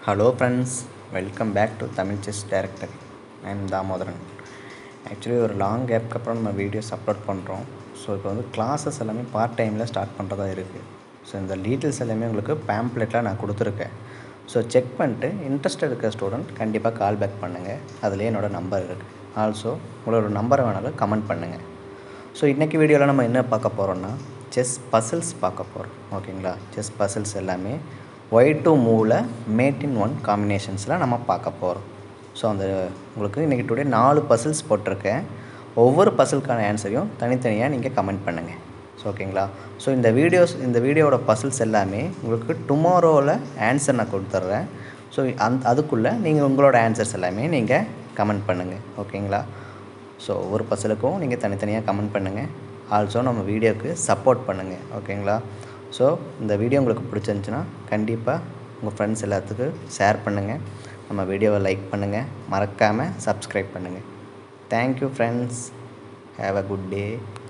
hello friends welcome back to Tamil chess director I am Damodaran actually ஒரு long கேப்க்கு அப்புறம் நம்ம வீடியோஸ் அப்லோட் பண்ணுறோம் ஸோ இப்போ வந்து கிளாஸஸ் எல்லாமே பார்ட் டைமில் ஸ்டார்ட் பண்ணுறதா இருக்குது ஸோ இந்த டீட்டெயில்ஸ் எல்லாமே உங்களுக்கு பேம்ப்ளெட்டில் நான் கொடுத்துருக்கேன் ஸோ செக் பண்ணிட்டு இன்ட்ரெஸ்ட் இருக்கிற ஸ்டூடெண்ட் கண்டிப்பாக கால் பேக் பண்ணுங்கள் அதிலே என்னோடய நம்பர் இருக்குது ஆல்சோ உங்களோட நம்பரை வேணாலும் கமெண்ட் பண்ணுங்கள் ஸோ இன்றைக்கி வீடியோவில் நம்ம என்ன பார்க்க போகிறோம்னா செஸ் பசில்ஸ் பார்க்க போகிறோம் ஓகேங்களா செஸ் பசில்ஸ் எல்லாமே white to move mate in one காம்பினேஷன்ஸில் நம்ம பார்க்க போகிறோம் ஸோ அந்த உங்களுக்கு இன்றைக்கி டுடே நாலு பசில்ஸ் போட்டிருக்கேன் ஒவ்வொரு பசிலுக்கான ஆன்சரையும் தனித்தனியாக நீங்கள் கமெண்ட் பண்ணுங்கள் ஸோ ஓகேங்களா ஸோ இந்த வீடியோஸ் இந்த வீடியோவோட பசில்ஸ் எல்லாமே உங்களுக்கு டுமாரோவில் ஆன்சர் நான் கொடுத்துட்றேன் ஸோ அந் அதுக்குள்ளே நீங்கள் உங்களோட ஆன்சர்ஸ் எல்லாமே நீங்கள் கமெண்ட் பண்ணுங்கள் ஓகேங்களா ஸோ ஒவ்வொரு பசலுக்கும் நீங்கள் தனித்தனியாக கமெண்ட் பண்ணுங்கள் ஆல்சோ நம்ம வீடியோவுக்கு சப்போர்ட் பண்ணுங்கள் ஓகேங்களா ஸோ இந்த வீடியோ உங்களுக்கு பிடிச்சிருந்துச்சுன்னா கண்டிப்பாக உங்கள் ஃப்ரெண்ட்ஸ் எல்லாத்துக்கும் ஷேர் பண்ணுங்கள் நம்ம வீடியோவை லைக் பண்ணுங்கள் மறக்காமல் சப்ஸ்கிரைப் பண்ணுங்கள் thank you friends have a good day